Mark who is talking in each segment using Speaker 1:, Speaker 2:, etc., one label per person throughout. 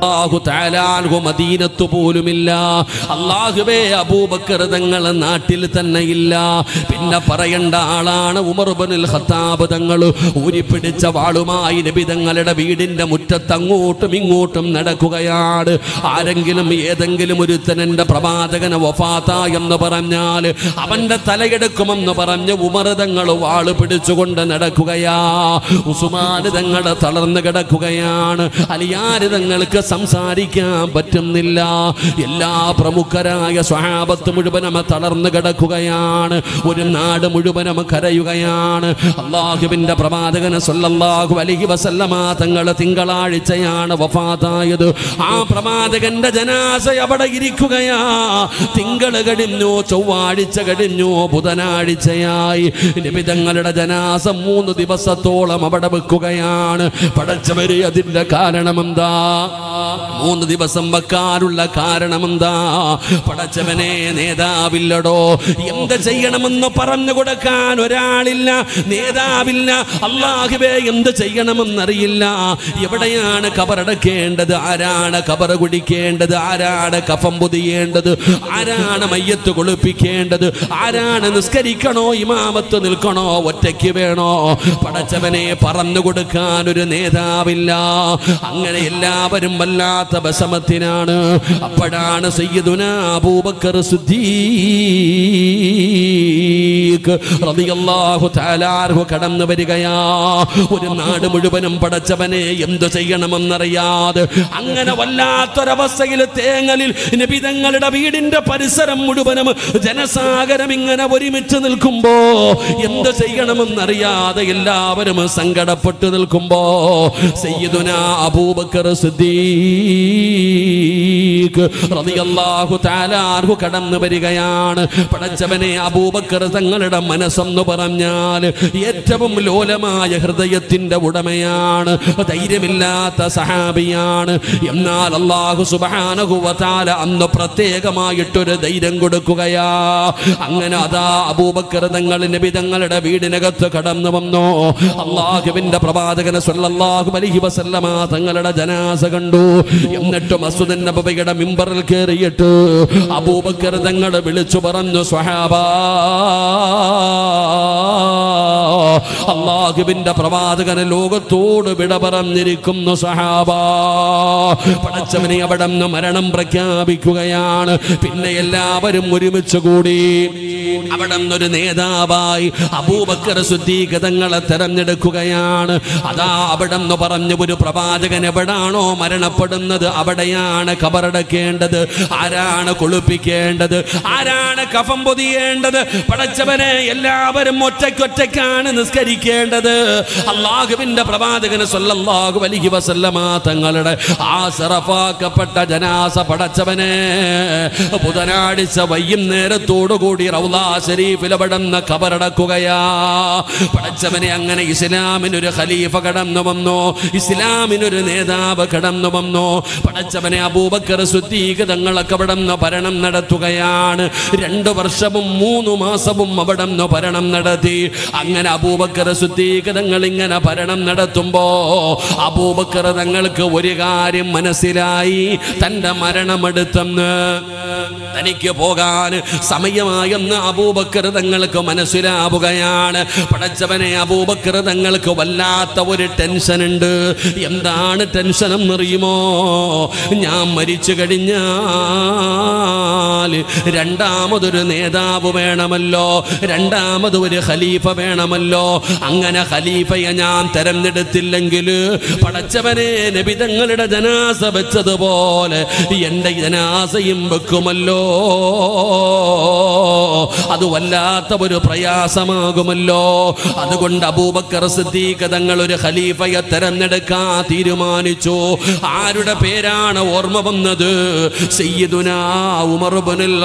Speaker 1: അള്ളാഹു താലാൽഹു മദീനത്തു പോലുമില്ല അള്ളാഹുവേ അബൂബക്കർ തങ്ങൾ നാട്ടിൽ തന്നെ ഇല്ല പിന്നെ പറയേണ്ട ആളാണ് ഉമർബനിൽ ഖത്താബ് തങ്ങൾ ഊരിപ്പിടിച്ച വാളുമായി നബി തങ്ങളുടെ വീടിന്റെ മുറ്റത്ത് അങ്ങോട്ടും ഇങ്ങോട്ടും നടക്കുകയാണ് ആരെങ്കിലും ഏതെങ്കിലും ഒരുത്തൻ എന്റെ പ്രവാചകനെ വഫാത്ത എന്ന് പറഞ്ഞാൽ അവന്റെ തലയെടുക്കുമെന്ന് പറഞ്ഞ് ഉമർ തങ്ങൾ വാള് പിടിച്ചുകൊണ്ട് നടക്കുകയാ ഉസുമാൻ തങ്ങൾ തളർന്നു കിടക്കുകയാണ് അലിയാര് തങ്ങൾക്ക് സംസാരിക്കാൻ പറ്റുന്നില്ല എല്ലാ പ്രമുഖരായ സ്വഹാബത്ത് മുഴുവനും തളർന്നു കിടക്കുകയാണ് ഒരു നാട് മുഴുവനും കരയുകയാണ് അള്ളാഹുവിന്റെ പ്രവാചകന് സല്ലല്ലാഹു അലൈഹി വസല്ലമ തങ്ങൾ തിങ്കളാഴ്ചയാണ് വഫാത്തായത് ആ പ്രവാചകന്റെ ജനാസ അവിടെ ഇരിക്കുകയാ തിങ്കൾ കഴിഞ്ഞു ചൊവ്വാഴ്ച കഴിഞ്ഞു ബുധനാഴ്ചയായി നിബിതങ്ങളുടെ ജനാസ മൂന്ന് ദിവസത്തോളം അവിടെ വെക്കുകയാണ് പടച്ചവര് അതിന്റെ കാരണം എന്താ മൂന്ന് ദിവസം വെക്കാനുള്ള കാരണം എന്താ പടച്ചവനെ നേതാവില്ലടോ എന്ത് ചെയ്യണമെന്ന് പറഞ്ഞു കൊടുക്കാൻ ഒരാളില്ല നേതാവില്ല അള്ളാഹുവേ എന്ത് ചെയ്യണമെന്നറിയില്ല എവിടെയാണ് കബറടക്കേണ്ടത് ആരാണ് കബറ കുടിക്കേണ്ടത് ആരാണ് കഫം പൊതിയേണ്ടത് ആരാണ് മയ്യത്ത് കുളിപ്പിക്കേണ്ടത് ആരാണ് നിസ്കരിക്കണോ ഇമാമത്ത് നിൽക്കണോ ഒറ്റയ്ക്ക് വേണോ പടച്ചവനെ പറഞ്ഞു കൊടുക്കാൻ ഒരു നേതാവില്ല അങ്ങനെ എല്ലാവരും വല്ലാത്ത ബസമത്തിനാണ് അപ്പോഴാണ് സയ്യിദുന അബൂബക്കർ സിദ്ദീഖ് റളിയല്ലാഹു തആല അൻഹു കടന്നു വരികയാ ഒരു നാട് മുഴുവനും പടച്ചവനെ എന്തു ചെയ്യണമെന്നറിയാതെ അങ്ങനെ വല്ലാത്തൊരവസ്ഥയിൽ തേങ്ങലിൽ നബിതങ്ങളുടെ വീടിന്റെ പരിസരം മുഴുവനും ജനസാഗരം ഇങ്ങനെ ഒരുമിച്ച് നിൽക്കുമ്പോ എന്ത് ചെയ്യണമെന്നറിയാതെ എല്ലാവരും സങ്കടപ്പെട്ട് നിൽക്കുമ്പോ സയ്യിദുന അബൂബക്കർ സിദ്ദീഖ് റളിയല്ലാഹു തആല അൻഹു കടന്നു വരികയാണ് പടച്ചവനെ അബൂബക്കർ തങ്ങളുടെ മനസ്സെന്ന് പറഞ്ഞാൽ ഏറ്റവും ലോലമായ ഹൃദയത്തിന്റെ ഉടമയാണ് ധൈര്യമില്ലാത്ത സഹാബിയാണ് എന്നാൽ അള്ളാഹു സുബ്ഹാനഹു വ തആല അന്ന് പ്രത്യേകമായിട്ടൊരു ധൈര്യം കൊടുക്കുകയാ അങ്ങനെ അതാ അബൂബക്കർ തങ്ങൾ നബി തങ്ങളുടെ വീടിനകത്ത് കടന്നു വന്നു അള്ളാഹുവിന്റെ പ്രവാചകനെ സല്ലല്ലാഹു അലൈഹി വസല്ലമ തങ്ങളുടെ ജനാസ കണ്ടു എന്നിട്ട് മസ്ജിദ് നബവിയുടെ മിമ്പറിൽ കയറിയിട്ട് അബൂബക്കർ തങ്ങൾ വിളിച്ചു പറഞ്ഞു സ്വഹാബാ അള്ളാഹുവിന്റെ പ്രവാചകന് ലോകത്തോട് വിട പറഞ്ഞിരിക്കുന്നു സഹാബ പടച്ചവനെ അവിടെ നിന്ന് മരണം പ്രഖ്യാപിക്കുകയാണ് പിന്നെ എല്ലാവരും ഒരുമിച്ച് കൂടി അവിടെ നിന്നൊരു നേതാവായി അബൂബക്കർ ശുദ്ധീകതങ്ങളെ തെരഞ്ഞെടുക്കുകയാണ് അതാ അവിടെ നിന്ന് പറഞ്ഞു ഒരു പ്രവാചകൻ എവിടാണോ മരണപ്പെടുന്നത് അവിടെയാണ് കബറടക്കേണ്ടത് ആരാണ് കുളിപ്പിക്കേണ്ടത് ആരാണ് കഫം പൊതിയേണ്ടത് പടച്ചവനെ എല്ലാവരും ഒറ്റയ്ക്കൊറ്റയ്ക്കാണ് നിസ്കരിക്കേണ്ടത് അള്ളാഹുവിന്റെ പ്രവാചകന് സല്ലല്ലാഹു അലൈഹി വസല്ലമ തങ്ങളുടെ ആ സറഫാക്കപ്പെട്ട ജനാസ പടച്ചവനെ ബുധനാഴ്ച വൈകുന്നേരത്തോടു കൂടി റൗലാ ഷരീഫിൽ അവിടുന്ന് കബറടക്കുകയാ പടച്ചവനെ അങ്ങനെ ഇസ്ലാമിനൊരു ഖലീഫ കടന്നു വന്നു ഇസ്ലാമിനൊരു നേതാവ് കടന്നു വന്നു പടച്ചവനെ അബൂബക്കർ സുദ്ദീഖ് തങ്ങളൊക്കെ അവിടെ നിന്ന് ഭരണം നടത്തുകയാണ് രണ്ടു വർഷവും മൂന്ന് മാസവും അവിടെ നിന്ന് ഭരണം നടത്തി അങ്ങനെ അബൂബക്കർ സുദ്ദീഖ് തങ്ങൾ ഇങ്ങനെ ഭരണം നടത്തുമ്പോ അബൂബക്കർ തങ്ങൾക്ക് ഒരു കാര്യം മനസ്സിലായി തന്റെ മരണമെടുത്തെന്ന് തനിക്ക് പോകാൻ സമയമായെന്ന് അബൂബക്കർ തങ്ങൾക്ക് മനസ്സിലാവുകയാണ് പടച്ചവനെ അബൂബക്കർ തങ്ങൾക്ക് വല്ലാത്ത ഒരു ടെൻഷൻ ഉണ്ട് എന്താണ് ടെൻഷൻ എന്നറിയുമോ ഞാൻ മരിച്ചു കഴിഞ്ഞാൽ രണ്ടാമതൊരു നേതാവ് വേണമല്ലോ രണ്ടാമത് ഒരു ഖലീഫ വേണമല്ലോ അങ്ങനെ ഖലീഫയെ ഞാൻ തെരഞ്ഞെടുത്തില്ലെങ്കിൽ പടച്ചവനെ നബിതങ്ങളുടെ ജനാസ വെച്ചതുപോലെ എൻ്റെ ജനാസയും വെക്കുമല്ലോ അത് വല്ലാത്ത ഒരു പ്രയാസമാകുമല്ലോ അതുകൊണ്ട് അബൂബക്കർ സിദ്ദീഖ് തങ്ങൾ ഒരു ഖലീഫയെ തെരഞ്ഞെടുക്കാൻ തീരുമാനിച്ചു ആരുടെ പേരാണ് ഓർമ്മ വന്നത് സയ്യിദുനാ ഉമർ ഇബ്നുൽ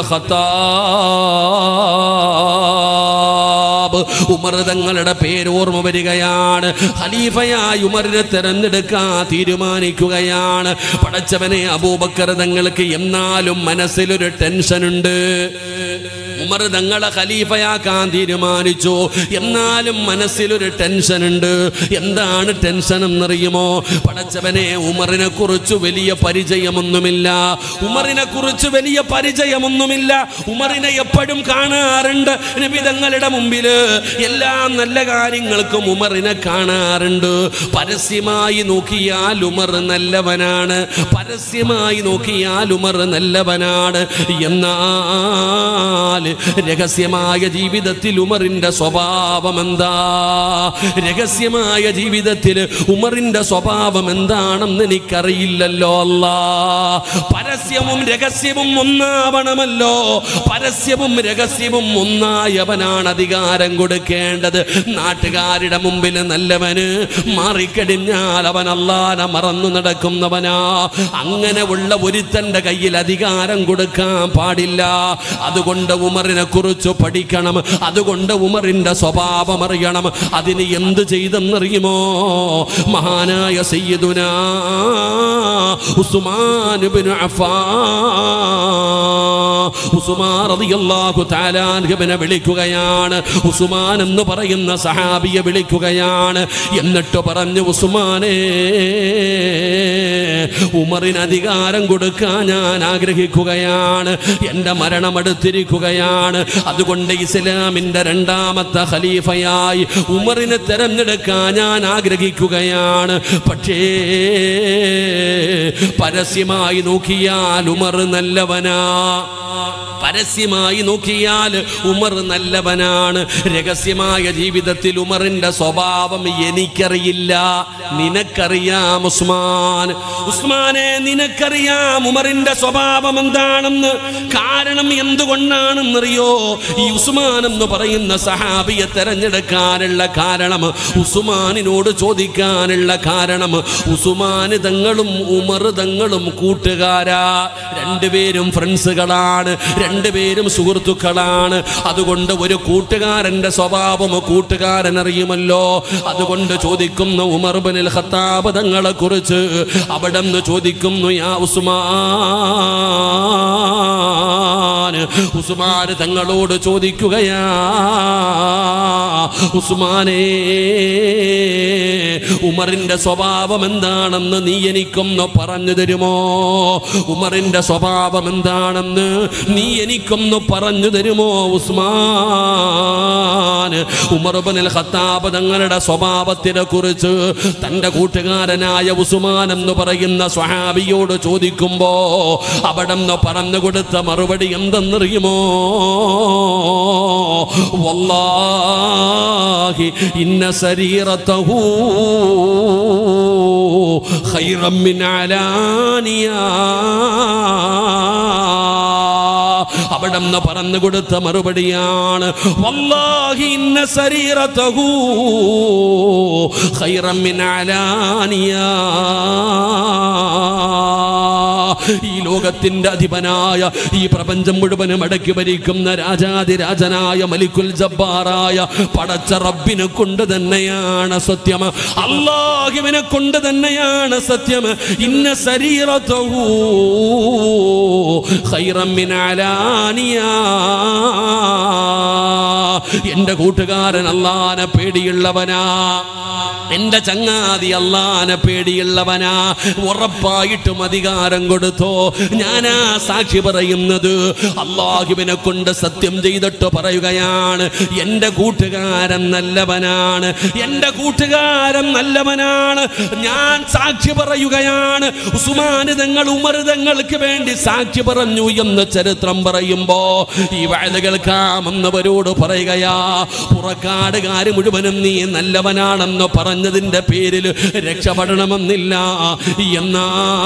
Speaker 1: ഖത്താബ് ഉമർ തങ്ങളുടെ പേര് ഓർമ്മ വരികയാണ് ഖലീഫയായി ഉമറിനെ തെരഞ്ഞെടുക്കാൻ തീരുമാനിക്കുകയാണ് പടച്ചവനെ അബൂബക്കർ തങ്ങൾക്ക് എന്നാലും മനസ്സിലൊരു ടെൻഷൻ ഉണ്ട് ഉമർ തങ്ങളെ ഖലീഫയാക്കാൻ തീരുമാനിച്ചു എന്നാലും മനസ്സിലൊരു ടെൻഷൻ ഉണ്ട് എന്താണ് ടെൻഷൻ എന്നറിയുമോ പടച്ചവനെ ഉമറിനെ കുറിച്ച് വലിയ പരിചയമൊന്നുമില്ല ഉമറിനെ കുറിച്ച് വലിയ പരിചയമൊന്നുമില്ല ഉമറിനെ എപ്പോഴും കാണാറുണ്ട് നബി തങ്ങളുടെ മുമ്പില് എല്ലാ നല്ല കാര്യങ്ങൾക്കും ഉമറിനെ കാണാറുണ്ട് പരസ്യമായി നോക്കിയാൽ ഉമർ നല്ലവനാണ് പരസ്യമായി നോക്കിയാൽ ഉമർ നല്ലവനാണ് എന്നാൽ രഹസ്യമായ ജീവിതത്തിൽ ഉമറിന്റെ സ്വഭാവം എന്താ രഹസ്യമായ ജീവിതത്തിൽ ഉമറിന്റെ സ്വഭാവം എന്താണെന്ന് എനിക്കറിയില്ലല്ലോ അല്ല പരസ്യവും രഹസ്യവും ഒന്നാവണമല്ലോ പരസ്യവും രഹസ്യവും ഒന്നായവനാണ് അധികാരം കൊടുക്കേണ്ടത് നാട്ടുകാരുടെ മുമ്പിൽ നല്ലവന് മാറിക്കടിഞ്ഞാൽ അവൻ അല്ലാനെ മറന്നു നടക്കുന്നവനാ അങ്ങനെ ഉള്ള ഒരുത്തന്റെ കയ്യിൽ അധികാരം കൊടുക്കാൻ പാടില്ല അതുകൊണ്ട് ഉമറിനെ കുറിച്ച് പഠിക്കണം അതുകൊണ്ട് ഉമറിന്റെ സ്വഭാവം അറിയണം അതിന് എന്ത് ചെയ്തെന്നറിയുമോ മഹാനായ സയ്യിദുന ഉസ്മാൻ ഇബ്നു അഫ്ഫാൻ ഉസ്മാൻ റളിയല്ലാഹു തആല അൻഹുവിനെ വിളിക്കുകയാണ് ഉസ്മാൻ എന്ന് പറയുന്ന സഹാബിയെ വിളിക്കുകയാണ് എന്നിട്ട് പറഞ്ഞു ഉസ്മാനേ ഉമറിന് അധികാരം കൊടുക്കാൻ ഞാൻ ആഗ്രഹിക്കുകയാണ് എൻ്റെ മരണം അടുത്തിരിക്കുകയാണ് അതുകൊണ്ട് ഇസ്ലാമിൻ്റെ രണ്ടാമത്തെ ഖലീഫയായി ഉമറിനെ തെരഞ്ഞെടുക്കാൻ ഞാൻ ആഗ്രഹിക്കുകയാണ് പക്ഷേ പരസ്യമായി നോക്കിയാൽ ഉമർ നല്ലവനാ പരസ്യമായി നോക്കിയാൽ ഉമർ നല്ലവനാണ് രഹസ്യമായ ജീവിതത്തിൽ ഉമറിന്റെ സ്വഭാവം എനിക്കറിയില്ല നിനക്കറിയാം ഉസ്മാൻ ഉസ്മാനെ നിനക്കറിയാം ഉമറിന്റെ സ്വഭാവം എന്താണെന്ന് കാരണം എന്തുകൊണ്ടാണെന്നറിയോ ഈ ഉസ്മാൻ എന്ന് പറയുന്ന സഹാബിയെ തെരഞ്ഞെടുക്കാനുള്ള കാരണം ഉസ്മാനിനോട് ചോദിക്കാനുള്ള കാരണം ഉസ്മാന് തങ്ങളും ഉമർ തങ്ങളും കൂട്ടുകാരാ രണ്ടുപേരും ഫ്രണ്ട്സുകളാണ് രണ്ടുപേരും സുഹൃത്തുക്കളാണ് അതുകൊണ്ട് ഒരു കൂട്ടുകാരന്റെ സ്വഭാവം കൂട്ടുകാരൻ അറിയുമല്ലോ അതുകൊണ്ട് ചോദിക്കുന്നു ഉമർ ബിനിൽ ഖത്താബ് തങ്ങളെ കുറിച്ച് അവിടെ നിന്ന് ചോദിക്കുന്നു യാ ഉസ്മാൻ ഉസ്മാൻ തങ്ങളോട് ചോദിക്കുകയാ ഉസ്മാനേ ഉമറിന്റെ സ്വഭാവം എന്താണെന്ന് നീ എനിക്കൊന്ന് പറഞ്ഞു തരുമോ ഉമറിന്റെ സ്വഭാവം എന്താണെന്ന് നീ എനിക്കൊന്ന് പറഞ്ഞു തരുമോ ഉസ്മാൻ ഉമർബനിൽ ഖത്താബ് തങ്ങളുടെ സ്വഭാവത്തിനെ കുറിച്ച് തന്റെ കൂട്ടുകാരനായ ഉസ്മാൻ എന്ന് പറയുന്ന സ്വഹാബിയോട് ചോദിക്കുമ്പോ അവിടെ നിന്ന് പറഞ്ഞു കൊടുത്ത മറുപടി എന്തെന്നറിയുമോ വല്ലാഹി ഇന്ന ശരീരത്തഹൂ خيرا من علانيا അവിടെ നിന്ന് പറഞ്ഞു കൊടുത്ത മറുപടിയാണ് വല്ലാഹി ഇന്ന ശരീരത്തഹു ഖൈറൻ മിൻ അലാനിയാ ഈ ലോകത്തിന്റെ അധിപനായ ഈ പ്രപഞ്ചം മുഴുവനും അടക്കി ഭരിക്കുന്ന രാജാതിരാജനായ മലിക്കുൽ ജബ്ബാറായ പടച്ച റബ്ബിനെ കൊണ്ട് തന്നെയാണ് സത്യം അള്ളാഹുവിനെ കൊണ്ട് തന്നെയാണ് സത്യം ഇന്ന ശരീരത്തഹു ഖൈറൻ മിൻ അലാനിയാ എന്റെ കൂട്ടുകാരൻ അള്ളാനെ പേടിയുള്ളവനാ എന്റെ ചങ്ങാതി അള്ളാനെ പേടിയുള്ളവനാ ഉറപ്പായിട്ടും അധികാരം കൊടുത്തോ ഞാനാ സാക്ഷി പറയുന്നത് അള്ളാഹുവിനെ കൊണ്ട് സത്യം ചെയ്തിട്ട് പറയുകയാണ് എന്റെ കൂട്ടുകാരൻ നല്ലവനാണ് എന്റെ കൂട്ടുകാരൻ നല്ലവനാണ് ഞാൻ സാക്ഷി പറയുകയാണ് ഉസ്മാന് തങ്ങൾ ഉമർ തങ്ങൾക്ക് വേണ്ടി സാക്ഷി പറഞ്ഞു എന്ന് ചരിത്രം പറയുമ്പോ ഈ വാഴ കേൾക്കാമെന്നവരോട് പറയുകയാ പുറക്കാടുകാര് മുഴുവനും നീ നല്ലവനാണെന്ന് പറഞ്ഞതിന്റെ പേരിൽ രക്ഷപ്പെടണമെന്നില്ല എന്നാ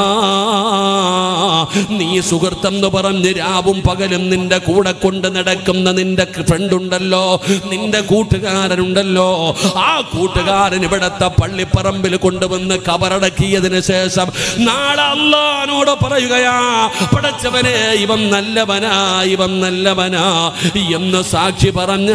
Speaker 1: നീ സുഹൃത്തെന്ന് പറഞ്ഞ് രാവും പകലും നിന്റെ കൂടെ കൊണ്ട് നടക്കുന്ന നിന്റെ ഫ്രണ്ട് ഉണ്ടല്ലോ നിന്റെ കൂട്ടുകാരനുണ്ടല്ലോ ആ കൂട്ടുകാരൻ ഇവിടത്തെ പള്ളിപ്പറമ്പിൽ കൊണ്ടുവന്ന് കബറടക്കിയതിന് ശേഷം നാളെ അള്ളഹാനോട് പറയുകയാ പടച്ചവനെ ഇവൻ നല്ലവനാ ഇവൻ നല്ലവനാ എന്ന് സാക്ഷി പറഞ്ഞ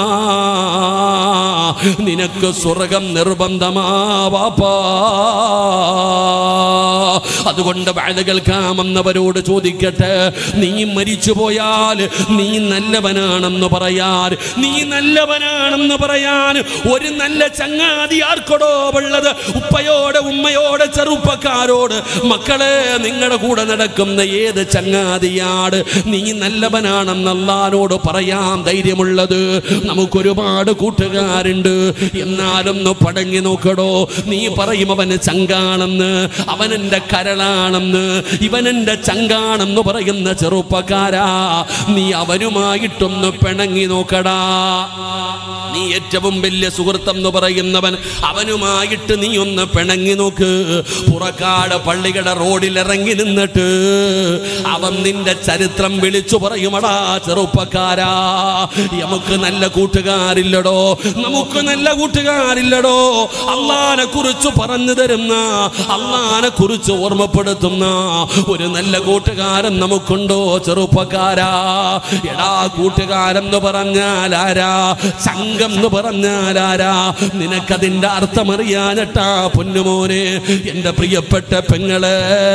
Speaker 1: നിനക്ക് സ്വർഗം നിർബന്ധമാ വാപ്പാ അതുകൊണ്ട് വാഴ കേൾക്കാമെന്ന് കാണുന്നവരോട് ചോദിക്കട്ടെ നീ മരിച്ചു പോയാൽ നീ നല്ലവനാണെന്ന് പറയാൻ നീ നല്ലവനാണെന്ന് പറയാൻ ഒരു നല്ല ചങ്ങാതി ആർക്കടോ ഉള്ളത് ഉപ്പയോട് ഉമ്മയോട് ചെറുപ്പക്കാരോട് മക്കളെ നിങ്ങളുടെ കൂടെ നടക്കുന്ന ഏത് ചങ്ങാതിയാണ് നീ നല്ലവനാണെന്ന് അള്ളാനോട് പറയാൻ ധൈര്യമുള്ളത് നമുക്കൊരുപാട് കൂട്ടുകാരുണ്ട് എന്നാലൊന്ന് പടങ്ങി നോക്കടോ നീ പറയും അവന് ചങ്കാണെന്ന് അവനെന്റെ കരളാണെന്ന് ഇവനെന്റെ ചങ്കാണെന്ന് പറയുന്ന ചെറുപ്പക്കാരാ നീ അവനുമായിട്ടൊന്ന് പിണങ്ങി നോക്കടാ നീ ഏറ്റവും വലിയ സുഹൃത്തെന്ന് പറയുന്നവൻ അവനുമായിട്ട് നീ ഒന്ന് പിണങ്ങി നോക്ക് പുറക്കാട് പള്ളിയുടെ റോഡിൽ ഇറങ്ങി നിന്നിട്ട് അവൻ നിന്റെ ചരിത്രം വിളിച്ചു പറയുമടാ ചെറുപ്പക്കാരാ നമുക്ക് നല്ല കൂട്ടുകാരില്ലടോ നമുക്ക് നല്ല കൂട്ടുകാരില്ലടോ അള്ളാനെ കുറിച്ച് പറഞ്ഞു തരുന്ന അള്ളാനെ കുറിച്ച് ഓർമ്മപ്പെടുത്തുന്ന ഒരു നല്ല കൂട്ടുകാരൻ നമുക്കുണ്ടോ ചെറുപ്പക്കാരാ എടാ കൂട്ടുകാരെന്ന് പറഞ്ഞാൽ ആരാ സംഘം എന്ന് പറഞ്ഞാൽ ആരാ നിനക്കതിന്റെ അർത്ഥമറിയാനട്ടാ പൊന്നുമോനെ എന്റെ പ്രിയപ്പെട്ട പെങ്ങളെ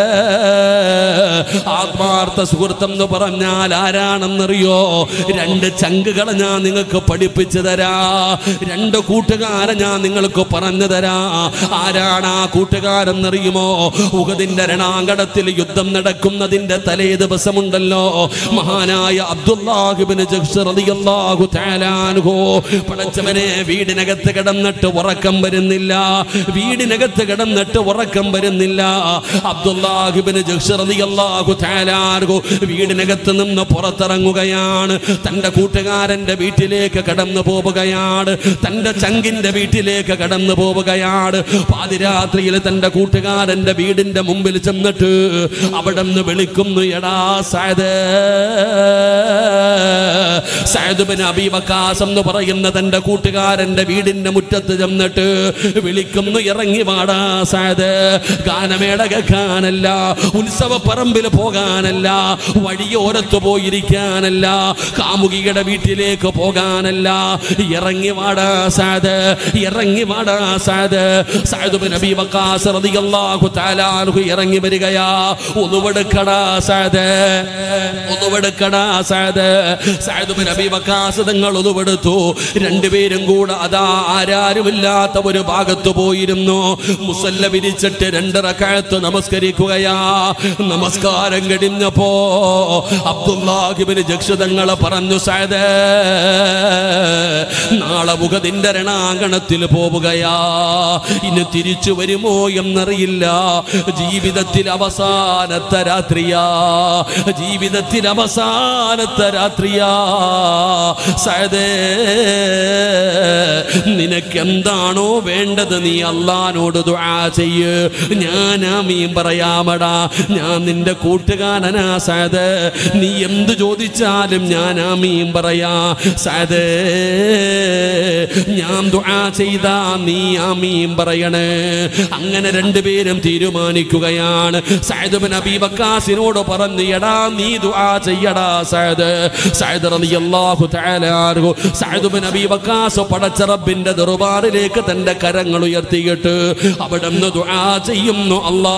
Speaker 1: ആത്മാർത്ഥ സുഹൃത്തെന്ന് പറഞ്ഞാൽ ആരാണെന്നറിയോ രണ്ട് ചങ്കുകളെ ഞാൻ നിങ്ങൾക്ക് പഠിപ്പിച്ചു തരാ രണ്ട് കൂട്ടുകാരെ ഞാൻ നിങ്ങൾക്ക് പറഞ്ഞു തരാ ആരാണ് ആ കൂട്ടുകാരെന്നറിയുമോ ഉഹദിന്റെ രണാങ്കണത്തിൽ യുദ്ധം നടക്കുന്നതിന്റെ തലേ ദിവസമുണ്ടല്ലോ മഹാനായ അബ്ദുല്ലാഹിബിന് റളിയല്ലാഹു തആല അൻഹു പടച്ചവനെ വീടിനകത്ത് കിടന്നിട്ട് ഉറക്കം വരുന്നില്ല വീടിനകത്ത് കിടന്നിട്ട് ഉറക്കം വരുന്നില്ല അബ്ദുല്ലാഹിബിന് റളിയല്ലാഹു തആല അൻഹു വീടിനകത്ത് നിന്ന് പുറത്തിറങ്ങുകയാണ് തന്റെ കൂട്ടുകാരന്റെ വീട്ടിലേക്ക് കടന്നു പോവുകയാണ് തന്റെ ചങ്കിന്റെ വീട്ടിലേക്ക് കടന്നു പോവുകയാണ് പാതിരാത്രിയിൽ തന്റെ കൂട്ടുകാരന്റെ വീടിന്റെ മുമ്പിൽ ചെന്നിട്ട് അവിടെ നിന്ന് വിളിക്കുന്നു എടാ സായത് സായദുബിന് അബീവക്കാസ് എന്ന് പറയുന്ന തന്റെ കൂട്ടുകാരന്റെ വീടിന്റെ മുറ്റത്ത് ചെന്നിട്ട് വിളിക്കുന്നു ഇറങ്ങി വാടാ സായത് ഗാനമേള കേൾക്കാനല്ല ഉത്സവ പറമ്പിൽ പോകാനല്ല വഴിയോരത്ത് പോയിരിക്കാനല്ല കാമുകിയുടെ വീട്ടിലേക്ക് പോകാനല്ല ഇറങ്ങി വാടാ സായത് ഇറങ്ങി വാടാ സായത് സായദുബിൻ അബീ വക്കാസ് റളിയല്ലാഹു തആല അൻഹു ഇറങ്ങി വരികയാ ഒന്നുവെടുക്കടാ സായത് ഒന്നുവെടുക്കടാ സായത് സായദുബിൻ അബീ വക്കാസ് തങ്ങൾ ഒന്നുവെടുത്തു രണ്ടുപേരും കൂടെ അതാ ആരാരുമില്ലാത്ത ഒരു ഭാഗത്ത് പോയിരുന്നു മുസല്ല വിരിച്ചിട്ട് രണ്ട് റക്കായത്ത് നമസ്കരിക്കുകയാ നമസ്കാരം കഴിഞ്ഞപ്പോ അബ്ദുല്ലാഹിബിന് ജക്ഷതങ്ങളെ പറഞ്ഞു സായത് നാളെ മുഖതിന്റെ രണാങ്കണത്തിൽ പോവുകയാ ഇനി തിരിച്ചു വരുമോ എന്നറിയില്ല ജീവിതത്തിൽ അവസാനത്തെ രാത്രിയാ ജീവിതത്തിൽ അവസാനത്തെ രാത്രിയാ സയദേ നിനക്ക് എന്താണോ വേണ്ടത് നീ അള്ളഹാനോട് ദുആ ചെയ്യ് ഞാൻ ആമീൻ പറയാമടാ ഞാൻ നിന്റെ കൂട്ടുകാരനാ സയദ് നീ എന്ത് ചോദിച്ചാലും ഞാൻ ആമീൻ പറയാ സയദേ ഞാൻ ദുആ ചെയ്താ നീ ആമീൻ പറയണേ അങ്ങനെ രണ്ടുപേരും തീരുമാനിക്കുകയാണ് സയദ് ബിൻ അബീ വക്കാസിനോട് പറഞ്ഞു എടാ നീ ദുആ ചെയ്യടാ സയദ് സയദ് റളിയല്ലാഹു തആല അൻഹു സയദ് ബിൻ അബീ വക്കാസ് പടച്ച റബ്ബിന്റെ ദർബാറിലേക്ക് തന്റെ കരങ്ങൾ ഉയർത്തിയിട്ട് അവിടെ നിന്ന് ദുആ ചെയ്യുന്നു അല്ലാ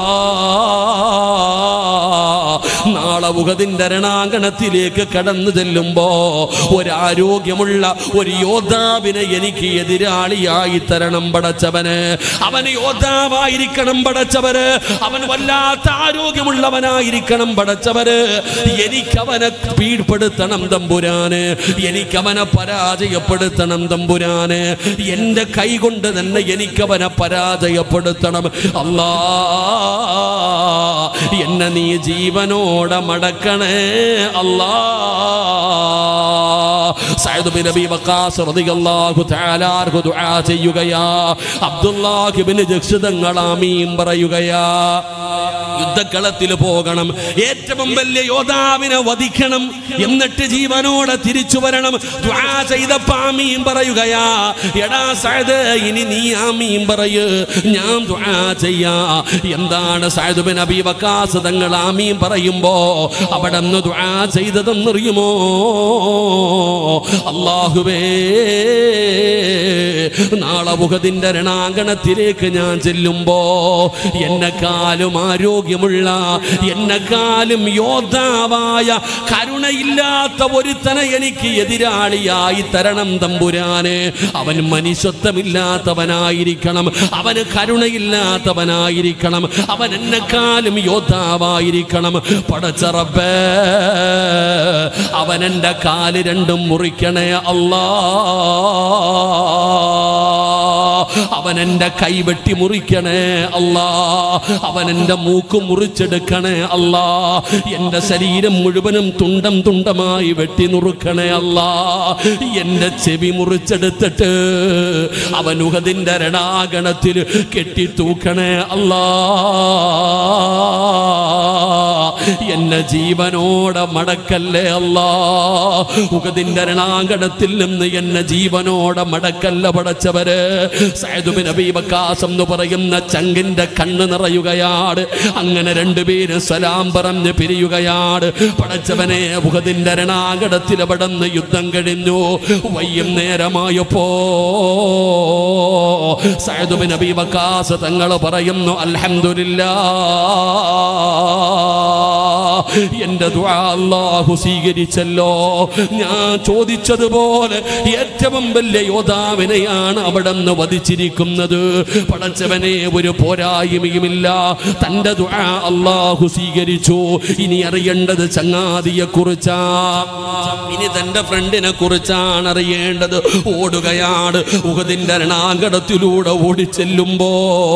Speaker 1: നാളെ ഉഹദിന്റെ രണാങ്കണത്തിലേക്ക് കടന്നു ചെല്ലുമ്പോ ഒരാരോഗ്യമുള്ള ഒരു യോദ്ധാവിനെ എനിക്ക് എതിരാളിയായി തരണം പടച്ചവന് അവന് യോദ്ധാവായിരിക്കണം പടച്ചവര് അവൻ വല്ലാത്ത ആരോഗ്യമുള്ളവനായിരിക്കണം പടച്ചവര് എനിക്കവനെ കീഴ്പ്പെടുത്തണം തമ്പുരാന് എനിക്കവനെ പരാജയപ്പെടുത്തണം തമ്പുരാന് എന്റെ കൈ കൊണ്ട് തന്നെ എനിക്കവനെ പരാജയപ്പെടുത്തണം അല്ലാ എന്നെ നീ ജീവനോടെ മടക്കണേ അല്ലാ സയ്യിദ് ബിൻ അബീ വഖാസ് റളിയല്ലാഹു തആല അൻഹു ദുആ ചെയ്യുകയാ അബ്ദുല്ലാഹ് ബിൻ ജഖ്ഷ് തങ്ങൾ ആമീൻ പറയുകയാ യുദ്ധക്കളത്തിൽ പോകണം ഏറ്റവും വലിയ യോദ്ധാവിനെ വധിക്കണം എന്നിട്ട് ജീവനോടെ തിരിച്ചു വരണം ദുആ ചെയ്തപ്പോ ആമീൻ പറയുകയാ എടാ സയദ് ഇനി നീ ആമീൻ പറയ് ഞാൻ ദുആ ചെയ്യാ എന്താണ് സയദ് ബിൻ അബീ വക്കാസ് തങ്ങൾ ആമീൻ പറയുമ്പോ അവിടെ നിന്ന് ദുആ ചെയ്തതെന്നറിയുമോ അള്ളാഹുവേ നാളെ മുഖത്തിന്റെ രണാങ്കണത്തിലേക്ക് ഞാൻ ചെല്ലുമ്പോ എന്നെക്കാളും ആരോഗ്യം ആരോഗ്യമുള്ള എന്നെക്കാളും യോദ്ധാവായ കരുണയില്ലാത്ത ഒരുത്തനെ എനിക്ക് എതിരാളിയായി തരണം തമ്പുരാന് അവൻ മനുഷ്യത്വമില്ലാത്തവനായിരിക്കണം അവന് കരുണയില്ലാത്തവനായിരിക്കണം അവൻ എന്നെക്കാളും യോദ്ധാവായിരിക്കണം പടച്ചറബേ അവൻ എൻ്റെ കാല് രണ്ടും മുറിക്കണേ അല്ലാ അവൻ എൻ്റെ കൈ വെട്ടി മുറിക്കണേ അല്ലാ അവൻ എൻ്റെ മൂക്ക് മുറിച്ചെടുക്കണേ അല്ലാ എൻ്റെ ശരീരം മുഴുവനും തുണ്ടം തുണ്ടമായി വെട്ടി നുറുക്കണേ അല്ലാ എൻ്റെ ചെവി മുറിച്ചെടുത്തിട്ട് അവൻ ഉഹദിൻ്റെ രണാഗണത്തിൽ കെട്ടി തൂക്കണേ അല്ലാ എന്നെ ജീവനോടെ മടക്കല്ലേ അല്ലാ ഉഗതിന്റെ രണാങ്കണത്തിൽ നിന്ന് എന്നെ ജീവനോടെ മടക്കല്ല പടച്ചവര് സൈദുബിൻ അബീബക്കാസ് എന്ന് പറയുന്ന ചങ്കിന്റെ കണ്ണ് നിറയുകയാണ് അങ്ങനെ രണ്ടുപേരും സലാം പറഞ്ഞ് പിരിയുകയാണ് പടച്ചവനെ ഉഗതിന്റെ രണാങ്കണത്തിൽ അവിടെ നിന്ന് യുദ്ധം കഴിഞ്ഞു വൈകുന്നേരമായപ്പോ സൈദുബിൻ അബീബക്കാസ് തങ്ങൾ പറയുന്നു അൽഹംദുലില്ലാ എന്റെ ദുആ അല്ലാഹു സ്വീകരിച്ചല്ലോ ഞാൻ ചോദിച്ചതുപോലെ ഏറ്റവും വലിയ യോദ്ധാവിനെയാണ് അവിടെ നിന്ന് വധിച്ചിരിക്കുന്നത് പടച്ചവനെ ഒരു പോരായ്മയുമില്ല തന്റെ ദുആ അല്ലാഹു സ്വീകരിച്ചു ഇനി അറിയേണ്ടത് ചങ്ങാതിയെ കുറിച്ചാ ഇനി തന്റെ ഫ്രണ്ടിനെ കുറിച്ചാണ് അറിയേണ്ടത് ഓടുകയാണ് ഉഹദിന്റെ രണാങ്കടത്തിലൂടെ ഓടിച്ചെല്ലുമ്പോ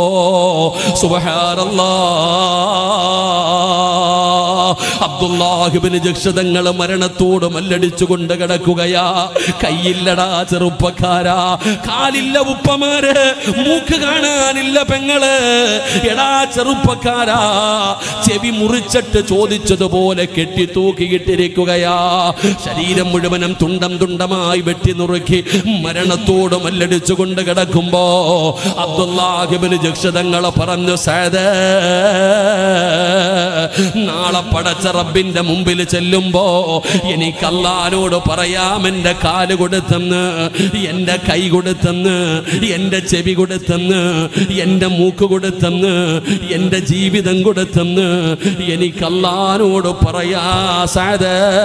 Speaker 1: സുബഹാരല്ലാ അബ്ദുല്ലാഹിബിന് ജക്ഷതങ്ങൾ മരണത്തോട് മല്ലടിച്ചുകൊണ്ട് കിടക്കുകയാ കയ്യില്ലടാ ചെറുപ്പക്കാരാ കാലില്ല ഉപ്പമാര് മൂക്ക് കാണാനില്ല പെങ്ങള് എടാ ചെറുപ്പക്കാരാ ചെവി മുറിച്ചിട്ട് ചോദിച്ചതുപോലെ കെട്ടി തൂക്കിയിട്ടിരിക്കുകയാ ശരീരം മുഴുവനും തുണ്ടം തുണ്ടമായി വെട്ടി നുറുക്കി മരണത്തോട് മല്ലടിച്ചുകൊണ്ട് കിടക്കുമ്പോ അബ്ദുല്ലാഹിബിന് ജക്ഷതങ്ങളെ പറഞ്ഞു സേദ നാളെ പടച്ച റബ്ബിന്റെ മുമ്പിൽ ചെല്ലുമ്പോ എനിക്ക് അല്ലാനോട് പറയാം എൻ്റെ കാല് കൊടുത്തെന്ന് എൻ്റെ കൈ കൊടുത്തെന്ന് എൻ്റെ ചെവി കൊടുത്തെന്ന് എൻ്റെ മൂക്ക് കൊടുത്തെന്ന് എൻ്റെ ജീവിതം കൊടുത്തെന്ന് എനിക്ക് അല്ലാനോട് പറയാ സാദ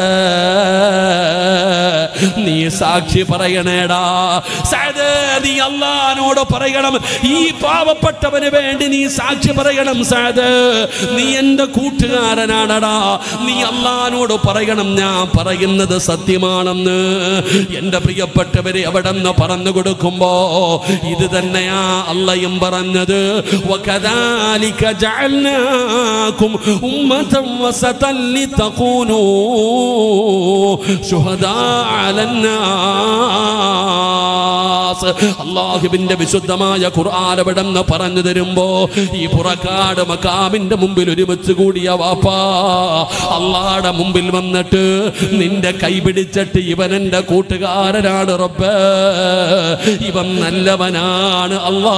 Speaker 1: നീ സാക്ഷി പറയണേടാ സാദ നീ അല്ലാനോട് പറയണം ഈ പാവപ്പെട്ടവന് വേണ്ടി നീ സാക്ഷി പറയണം സാദ് നീ എൻ്റെ കൂട്ടുകാരനാണടാ നീ അള്ളഹാനോട് പറയണം ഞാൻ പറയുന്നത് സത്യമാണെന്ന് എൻ്റെ പ്രിയപ്പെട്ടവരെ അവിടെ നിന്ന് പറഞ്ഞു കൊടുക്കുമ്പോ ഇത് തന്നെയാ അള്ളയും പറഞ്ഞത് وكذلك جعلناكم أمة وسطا لتكونوا شهداء على الناس അള്ളാഹുവിന്റെ വിശുദ്ധമായ ഖുർആൻ അവിടെ നിന്ന് പറഞ്ഞു തരുമ്പോ ഈ പുറക്കാട് മക്കാമിന്റെ മുമ്പിൽ ഒരുമിച്ച് കൂടിയ വാപ്പാ അള്ളാടെ മുമ്പിൽ വന്നിട്ട് നിന്റെ കൈ പിടിച്ചിട്ട് ഇവൻ എൻ്റെ കൂട്ടുകാരനാണ് റബ്ബ് ഇവൻ നല്ലവനാണ് അല്ലാ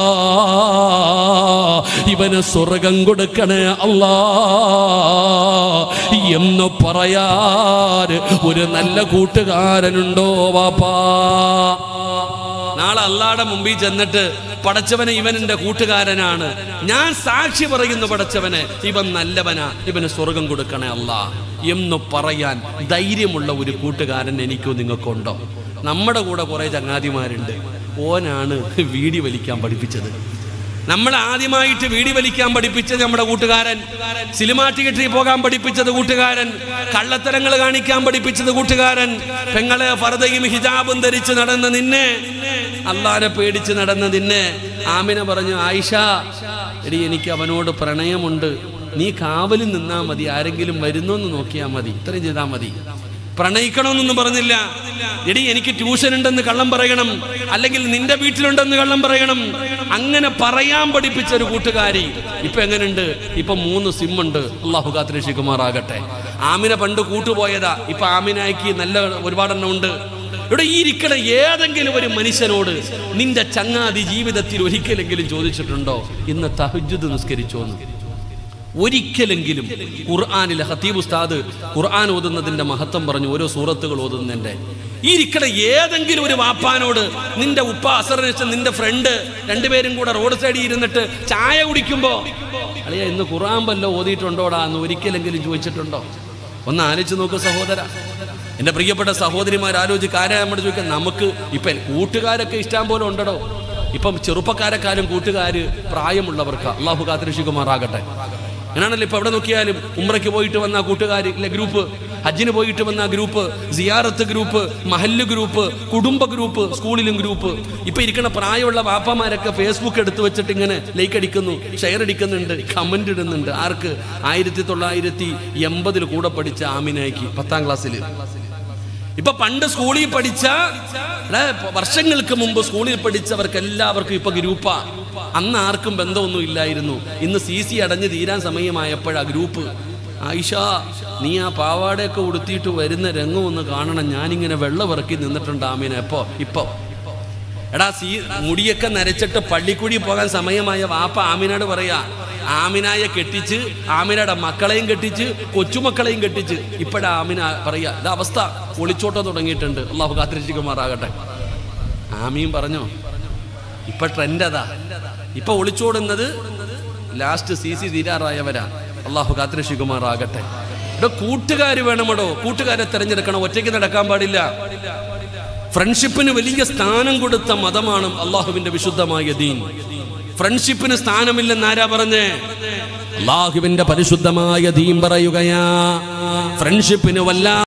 Speaker 1: ഇവന് സ്വർഗം കൊടുക്കണേ അല്ലാ എന്ന് പറയാൻ ഒരു നല്ല കൂട്ടുകാരനുണ്ടോ വാപ്പാ നാളെ അള്ളാടെ മുമ്പിൽ ചെന്നിട്ട് പടച്ചവനെ ഇവൻ എൻ്റെ കൂട്ടുകാരനാണ് ഞാൻ സാക്ഷി പറയുന്നു പടച്ചവനെ ഇവൻ നല്ലവനാ ഇവന് സ്വർഗം കൊടുക്കണേ അല്ല എന്ന് പറയാൻ ധൈര്യമുള്ള ഒരു കൂട്ടുകാരൻ എനിക്കോ നിങ്ങൾക്കുണ്ടോ നമ്മുടെ കൂടെ കുറേ ചങ്ങാതിമാരുണ്ട് ഓനാണ് വീടി വലിക്കാൻ പഠിപ്പിച്ചത് നമ്മൾ ആദ്യമായിട്ട് വീടി വലിക്കാൻ പഠിപ്പിച്ചത് നമ്മുടെ കൂട്ടുകാരൻ സിനിമാ തിയേറ്ററിൽ പോകാൻ പഠിപ്പിച്ചത് കൂട്ടുകാരൻ കള്ളത്തരങ്ങൾ കാണിക്കാൻ പഠിപ്പിച്ചത് കൂട്ടുകാരൻ പെങ്ങളെ ഫർദയും ഹിജാബും ധരിച്ച് നടന്ന നിന്നെ അള്ളാനെ പേടിച്ച് നടന്ന നിന്നെ ആമിന പറഞ്ഞു ആയിഷ എടി എനിക്ക് അവനോട് പ്രണയമുണ്ട് നീ കാവലിൽ നിന്നാ മതി ആരെങ്കിലും വരുന്നോന്ന് നോക്കിയാൽ മതി ഇത്രയും ചെയ്താൽ മതി പ്രണയിക്കണമെന്നൊന്നും പറഞ്ഞില്ല എടി എനിക്ക് ട്യൂഷൻ ഉണ്ടെന്ന് കള്ളം പറയണം അല്ലെങ്കിൽ നിന്റെ വീട്ടിലുണ്ടെന്ന് കള്ളം പറയണം അങ്ങനെ പറയാൻ പഠിപ്പിച്ച ഒരു കൂട്ടുകാരി ഇപ്പൊ എങ്ങനെയുണ്ട് ഇപ്പൊ മൂന്ന് സിം ഉണ്ട് അള്ളാഹു കാത്തിരക്ഷിക്കുമാറാകട്ടെ ആമിന പണ്ട് കൂട്ടുപോയതാ ഇപ്പൊ ആമിനായിക്ക് നല്ല ഒരുപാടെണ്ണം ഉണ്ട് ഇവിടെ ഈ ഇരിക്കണ ഏതെങ്കിലും ഒരു മനുഷ്യനോട് നിന്റെ ചങ്ങാതി ജീവിതത്തിൽ ഒരിക്കലെങ്കിലും ചോദിച്ചിട്ടുണ്ടോ ഇന്ന് തഹജുദ് നിസ്കരിച്ചോന്ന് ഒരിക്കലെങ്കിലും ഖുർആാനിലെ ഹത്തീബ് ഉസ്താദ് ഖുർആൻ ഓതുന്നതിന്റെ മഹത്വം പറഞ്ഞു ഓരോ സൂറത്തുകൾ ഓതുന്നതിന്റെ ഈ ഇരിക്കണ ഏതെങ്കിലും ഒരു വാപ്പാനോട് നിന്റെ ഉപ്പ അസറിന് നിന്റെ ഫ്രണ്ട് രണ്ടുപേരും കൂടെ റോഡ് സൈഡിൽ ഇരുന്നിട്ട് ചായ കുടിക്കുമ്പോ അളിയ ഇന്ന് ഖുർആൻ വല്ലോ ഓതിയിട്ടുണ്ടോടാ എന്ന് ഒരിക്കലെങ്കിലും ചോദിച്ചിട്ടുണ്ടോ ഒന്ന് ആലോചിച്ച് നോക്കൂ സഹോദര എൻ്റെ പ്രിയപ്പെട്ട സഹോദരിമാർ ആലോചിച്ച് കാര്യം നമ്മുടെ ചോദിക്കാൻ നമുക്ക് ഇപ്പം കൂട്ടുകാരൊക്കെ ഇഷ്ടം പോലെ ഉണ്ടടോ ഇപ്പം ചെറുപ്പക്കാരെക്കാളും കൂട്ടുകാർ പ്രായമുള്ളവർക്ക് അള്ളാഹു കാത്തിരക്ഷിക്കുമാറാകട്ടെ അങ്ങനെയാണല്ലോ ഇപ്പൊ എവിടെ നോക്കിയാലും ഉമ്രയ്ക്ക് പോയിട്ട് വന്ന കൂട്ടുകാർ ഇല്ല ഗ്രൂപ്പ് ഹജ്ജിന് പോയിട്ട് വന്ന ഗ്രൂപ്പ് സിയാറത്ത് ഗ്രൂപ്പ് മഹല്ല് ഗ്രൂപ്പ് കുടുംബ ഗ്രൂപ്പ് സ്കൂളിലും ഗ്രൂപ്പ് ഇപ്പൊ ഇരിക്കുന്ന പ്രായമുള്ള വാപ്പമാരൊക്കെ ഫേസ്ബുക്ക് എടുത്തു വെച്ചിട്ട് ഇങ്ങനെ ലൈക്ക് അടിക്കുന്നു ഷെയർ അടിക്കുന്നുണ്ട് കമന്റ് ഇടുന്നുണ്ട് ആർക്ക് ആയിരത്തി തൊള്ളായിരത്തി എൺപതിൽ കൂടെ പഠിച്ച ആമിനായിക്ക് പത്താം ക്ലാസ്സിൽ ഇപ്പൊ പണ്ട് സ്കൂളിൽ പഠിച്ച എടാ, വർഷങ്ങൾക്ക് മുമ്പ് സ്കൂളിൽ പഠിച്ചവർക്ക് എല്ലാവർക്കും ഇപ്പൊ ഗ്രൂപ്പാ അന്ന് ആർക്കും ബന്ധമൊന്നും ഇല്ലായിരുന്നു ഇന്ന് സി സി അടഞ്ഞ് തീരാൻ സമയമായപ്പോഴാ ഗ്രൂപ്പ് ആയിഷ നീ ആ പാവാടയൊക്കെ ഉടുത്തിയിട്ട് വരുന്ന രംഗം ഒന്ന് കാണണം ഞാനിങ്ങനെ വെള്ളം ഇറക്കി നിന്നിട്ടുണ്ട് ആമീന എപ്പോ ഇപ്പൊ എടാ സീ മുടിയൊക്കെ നരച്ചിട്ട് പള്ളിക്കുടി പോകാൻ സമയമായ വാപ്പ ആമിനോട് പറയാ ആമിനായെ കെട്ടിച്ച് ആമിനയുടെ മക്കളെയും കെട്ടിച്ച് കൊച്ചുമക്കളെയും കെട്ടിച്ച് ഇപ്പഴാ ആമിന പറയാ ഇത് അവസ്ഥ ഒളിച്ചോട്ടം തുടങ്ങിയിട്ടുണ്ട് അള്ളാഹു കാത്തിരിക്കുമാറാകട്ടെ ആമിയും പറഞ്ഞോ ഇപ്പൊ ട്രെൻഡ് അതാ ഇപ്പൊ ഒളിച്ചോടുന്നത് ലാസ്റ്റ് സി സി തീരാറായവരാ അള്ളാഹു കാത്തിരക്ഷിക്കുമാറാകട്ടെ ഇവിടെ കൂട്ടുകാർ വേണമടോ കൂട്ടുകാരെ തെരഞ്ഞെടുക്കണം ഒറ്റയ്ക്ക് നടക്കാൻ പാടില്ല ഫ്രണ്ട്ഷിപ്പിന് വലിയ സ്ഥാനം കൊടുത്ത മതമാണ് അള്ളാഹുവിന്റെ വിശുദ്ധമായ ദീൻ ഫ്രണ്ട്ഷിപ്പിന് സ്ഥാനമില്ലെന്ന് ആരാ പറഞ്ഞേ അള്ളാഹുവിന്റെ പരിശുദ്ധമായ ദീൻ പറയുകയാ ഫ്രണ്ട്ഷിപ്പിന് വല്ല